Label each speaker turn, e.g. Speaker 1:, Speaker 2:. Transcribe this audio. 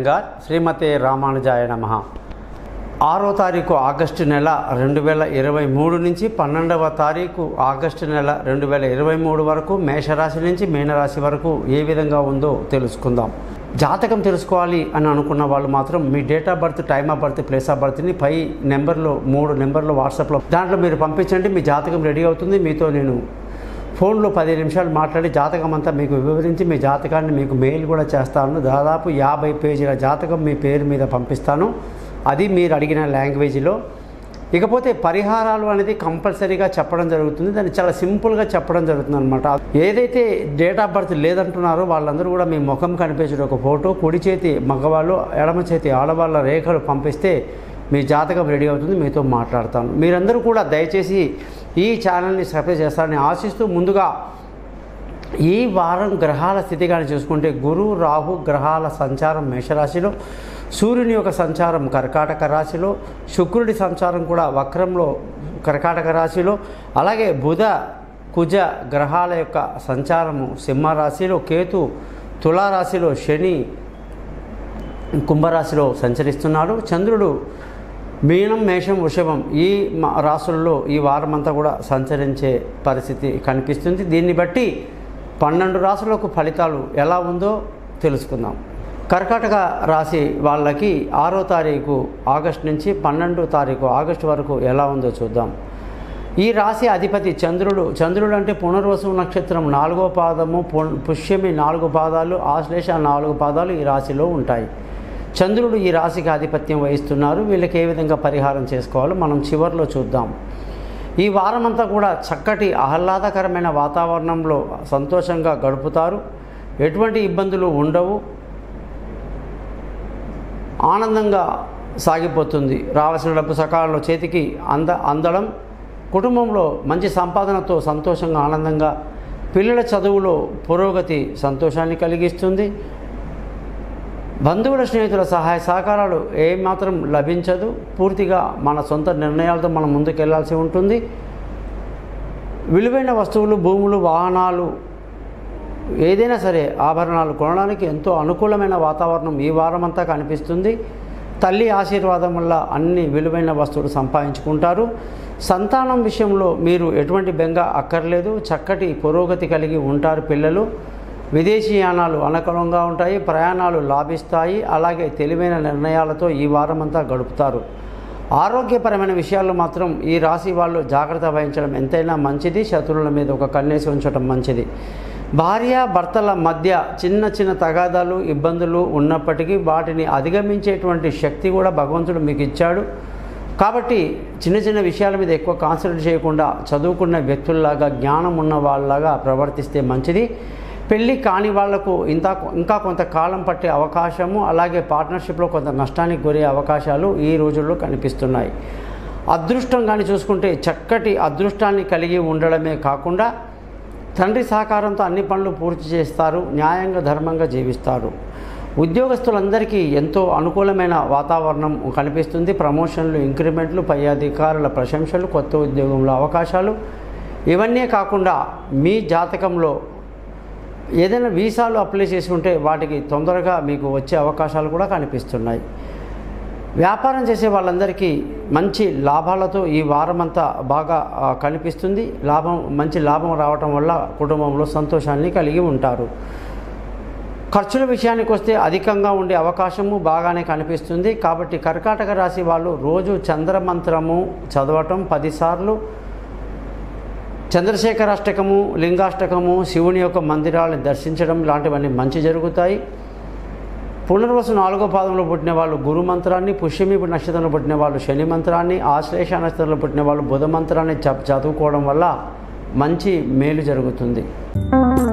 Speaker 1: అయ్యంగార్ శ్రీమతి రామానుజాయ నమ ఆరో తారీఖు ఆగస్టు నెల రెండు వేల ఇరవై మూడు నుంచి పన్నెండవ తారీఖు ఆగస్టు నెల రెండు వేల ఇరవై మూడు వరకు మేషరాశి నుంచి మీనరాశి వరకు ఏ విధంగా ఉందో తెలుసుకుందాం జాతకం తెలుసుకోవాలి అని అనుకున్న వాళ్ళు మాత్రం మీ date of birth time of birth place of బర్త్ని పై నెంబర్లో మూడు నెంబర్లో వాట్సాప్లో దాంట్లో మీరు పంపించండి మీ జాతకం రెడీ అవుతుంది మీతో నేను ఫోన్లో పది నిమిషాలు మాట్లాడి జాతకం అంతా మీకు వివరించి మీ జాతకాన్ని మీకు మెయిల్ కూడా చేస్తాను దాదాపు యాభై పేజీల జాతకం మీ పేరు మీద పంపిస్తాను అది మీరు అడిగిన లాంగ్వేజ్లో ఇకపోతే పరిహారాలు అనేది కంపల్సరీగా చెప్పడం జరుగుతుంది దాన్ని చాలా సింపుల్గా చెప్పడం జరుగుతుంది అనమాట ఏదైతే డేట్ ఆఫ్ బర్త్ లేదంటున్నారో వాళ్ళందరూ కూడా మీ ముఖం కనిపించే ఒక ఫోటో కుడి చేతి మగవాళ్ళు ఎడమ చేతి ఆడవాళ్ళ రేఖలు పంపిస్తే మీ జాతకం రెడీ అవుతుంది మీతో మాట్లాడతాను మీరందరూ కూడా దయచేసి ఈ ఛానల్ని సబ్స్క్రైబ్ చేస్తారని ఆశిస్తూ ముందుగా ఈ వారం గ్రహాల స్థితి కానీ చూసుకుంటే గురు రాహు గ్రహాల సంచారం మేషరాశిలో సూర్యుని యొక్క సంచారం కర్కాటక రాశిలో శుక్రుడి సంచారం కూడా వక్రంలో కర్కాటక రాశిలో అలాగే బుధ కుజ గ్రహాల యొక్క సంచారము సింహరాశిలో కేతు తులారాశిలో శని కుంభరాశిలో సంచరిస్తున్నాడు చంద్రుడు మీనం మేషం వృషభం ఈ మ- రాశుల్లో ఈ వారం అంతా కూడా సంచరించే పరిస్థితి కనిపిస్తుంది దీన్ని బట్టి పన్నెండు రాశులకు ఫలితాలు ఎలా ఉందో తెలుసుకుందాం కర్కాటక రాశి వాళ్ళకి ఆరో తారీఖు ఆగస్టు నుంచి పన్నెండో తారీఖు ఆగస్టు వరకు ఎలా ఉందో చూద్దాం ఈ రాశి అధిపతి చంద్రుడు చంద్రుడు అంటే పునర్వసు నక్షత్రం నాలుగో పాదము పు- పుష్యమి నాలుగు పాదాలు ఆశ్లేష నాలుగు పాదాలు ఈ రాశిలో ఉంటాయి చంద్రుడు ఈ రాశికి ఆధిపత్యం వహిస్తున్నారు వీళ్ళకి ఏ విధంగా పరిహారం చేసుకోవాలో మనం చివరిలో చూద్దాం ఈ వారమంతా కూడా చక్కటి ఆహ్లాదకరమైన వాతావరణంలో సంతోషంగా గడుపుతారు ఎటువంటి ఇబ్బందులు ఉండవు ఆనందంగా సాగిపోతుంది రావాల్సిన డబ్బు సకాలంలో చేతికి అంద అందడం కుటుంబంలో మంచి సంపాదనతో సంతోషంగా ఆనందంగా పిల్లల చదువులో పురోగతి సంతోషాన్ని కలిగిస్తుంది బంధువుల స్నేహితుల సహాయ సహకారాలు ఏమాత్రం లభించదు పూర్తిగా మన సొంత నిర్ణయాలతో మనం ముందుకు వెళ్ళాల్సి ఉంటుంది విలువైన వస్తువులు భూములు వాహనాలు ఏదైనా సరే ఆభరణాలు కొనడానికి ఎంతో అనుకూలమైన వాతావరణం ఈ వారం అంతా కనిపిస్తుంది తల్లి ఆశీర్వాదం వల్ల అన్ని విలువైన వస్తువులు సంపాదించుకుంటారు సంతానం విషయంలో మీరు ఎటువంటి బెంగ అక్కర్లేదు చక్కటి పురోగతి కలిగి ఉంటారు పిల్లలు విదేశీయానాలు అనుకూలంగా ఉంటాయి ప్రయాణాలు లాభిస్తాయి అలాగే తెలివైన నిర్ణయాలతో ఈ వారం అంతా గడుపుతారు ఆరోగ్యపరమైన విషయాల్లో మాత్రం ఈ రాశి వాళ్ళు జాగ్రత్త వహించడం ఎంతైనా మంచిది శత్రువుల మీద ఒక కన్నేసి ఉంచడం మంచిది భార్య భర్తల మధ్య చిన్న చిన్న తగాదాలు ఇబ్బందులు ఉన్నప్పటికీ వాటిని అధిగమించేటువంటి శక్తి కూడా భగవంతుడు మీకు ఇచ్చాడు కాబట్టి చిన్న చిన్న విషయాల మీద ఎక్కువ కాన్సన్ట్రేట్ చేయకుండా చదువుకున్న వ్యక్తుల్లాగా జ్ఞానం ఉన్న వాళ్ళలాగా ప్రవర్తిస్తే మంచిది పెళ్ళి కాని వాళ్లకు ఇంత ఇంకా కొంతకాలం పట్టే అవకాశము అలాగే పార్ట్నర్షిప్లో కొంత నష్టానికి గురే అవకాశాలు ఈ రోజుల్లో కనిపిస్తున్నాయి అదృష్టం కానీ చూసుకుంటే చక్కటి అదృష్టాన్ని కలిగి ఉండడమే కాకుండా తండ్రి సహకారంతో అన్ని పనులు పూర్తి చేస్తారు న్యాయంగా ధర్మంగా జీవిస్తారు ఉద్యోగస్తులందరికీ ఎంతో అనుకూలమైన వాతావరణం కనిపిస్తుంది ప్రమోషన్లు ఇంక్రిమెంట్లు పై అధికారుల ప్రశంసలు కొత్త ఉద్యోగంలో అవకాశాలు ఇవన్నీ కాకుండా మీ జాతకంలో ఏదైనా వీసాలు అప్లై చేసి ఉంటే వాటికి తొందరగా మీకు వచ్చే అవకాశాలు కూడా కనిపిస్తున్నాయి వ్యాపారం చేసే వాళ్ళందరికీ మంచి లాభాలతో ఈ వారం అంతా బాగా ఆ, కనిపిస్తుంది లాభం మంచి లాభం రావటం వల్ల కుటుంబంలో సంతోషాన్ని కలిగి ఉంటారు ఖర్చుల విషయానికి వస్తే అధికంగా ఉండే అవకాశము బాగానే కనిపిస్తుంది కాబట్టి కర్కాటక రాశి వాళ్ళు రోజు చంద్రమంత్రము చదవటం పదిసార్లు చంద్రశేఖరాష్టకము లింగాష్టకము శివుని యొక్క మందిరాలను దర్శించడం లాంటివన్నీ మంచి జరుగుతాయి పునర్వసు నాలుగో పాదంలో పుట్టిన వాళ్ళు గురు మంత్రాన్ని పుష్యమి నక్షత్రంలో పుట్టిన వాళ్ళు శని మంత్రాన్ని ఆశ్లేష నక్షత్రంలో పుట్టిన వాళ్ళు బుధ మంత్రాన్ని చ- చదువుకోవడం వల్ల మంచి మేలు జరుగుతుంది